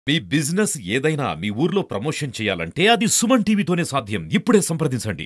మీ business ఏదైనా మీ ఊర్లో promotion చేయాలంటే అది సుమన్ టీవీతోనే సాధ్యం ఇప్పుడే సంప్రదించండి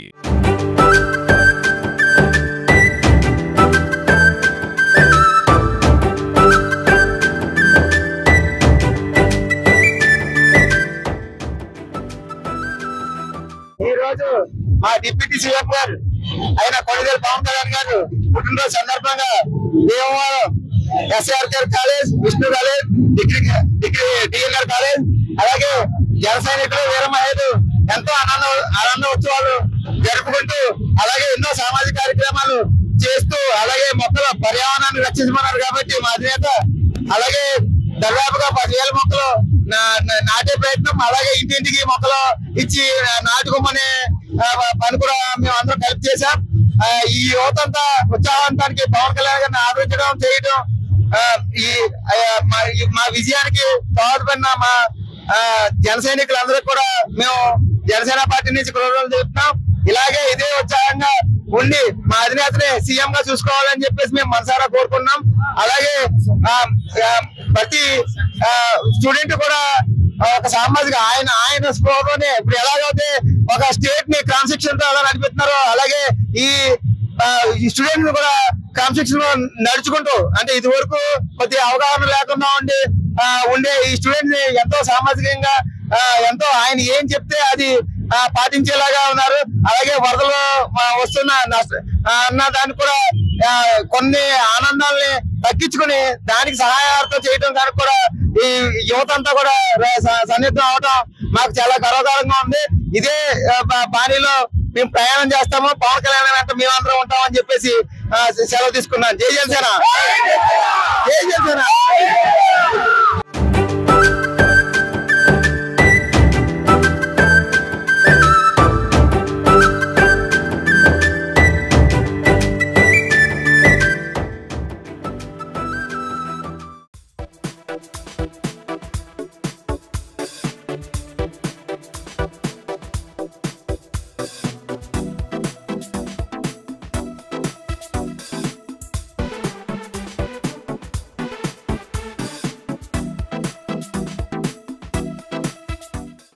ఈ రోజు మా డిప్యూటీ సీఎం గారు అయిన కొడిదేలు పవన్ కళ్యాణ్ గారు పుట్టినరోజు సందర్భంగా Bhimavaram SRKR college Vishnu college degree degree DNR college అలాగే జన సైనికులు వీర మహిళలు ఎంతో ఆనంద ఆనంద ఉత్సవాలు జరుపుకుంటూ అలాగే ఎన్నో సామాజిక కార్యక్రమాలు చేస్తూ అలాగే మొక్కల పర్యావరణాన్ని రక్షించమన్నారు కాబట్టి మా అధినేత అలాగే దాదాపుగా పదివేల మొక్కలు నా- నా- నాటే ప్రయత్నం అలాగే ఇంటింటికి మొక్కలు ఇచ్చి ఆ, నాటుకోమనే ఆ, పని కూడా మేము అందరం కలిపి చేశాం ఆ, ఈ యువత అంతా ఉత్సాహవంతానికి పవన్ కళ్యాణ్ గారిని ఆదరించడం చేయడం ఆ, ఈ ఆ, మా ఈ- మా విజయానికి తోడ్పడిన మా ఆ, జన సైనికులందరూ కూడా మేము జనసేన పార్టీ నుంచి కృతజ్ఞతలు చెప్తున్నాం ఇలాగే ఇదే ఉత్సాహంగా ఉండి మా అధినేతని సీఎం గా చూసుకోవాలని చెప్పేసి మేము మనసారా కోరుకున్నాం అలాగే ఆ, ఆ, ప్రతి స్టూడెంట్ కూడా ఆ, ఒక సామాజిక ఆయన ఆయన స్పోలోనే ఇప్పుడు ఎలాగైతే ఒక స్టేట్ ని క్రాన్సాక్షన్ తో ఎలా నడిపిస్తున్నారో అలాగే ఈ ఆ, ఈ స్టూడెంట్ కూడా క్రమశిక్షణ లో నడుచుకుంటూ అంటే ఇది వరకు కొద్ది అవగాహన లేకుండా ఉండి ఆ, ఉండే ఈ స్టూడెంట్ ని ఎంతో సామాజికంగా ఆ, ఎంతో ఆయన ఏం చెప్తే అది ఆ, పాటించేలాగా ఉన్నారు అలాగే వరదలు ఆ, వస్తున్న నష్ట ఆ, అన్న దాన్ని కూడా ఆ, కొన్ని ఆనందాలని తగ్గించుకుని దానికి సహాయార్థం చేయడం దానికి కూడా ఈ యువత అంతా కూడా ర- స- సన్నిహితం అవడం మాకు చాలా గర్వకారంగా ఉంది ఇదే ఆ, బా- బాణీలో మేము ప్రయాణం చేస్తాము పవన్ కళ్యాణ్ వెంట మేమందరం ఉంటామని చెప్పేసి ఆ, సెలవు తీసుకున్నాను జై జనసేన జై జనసేన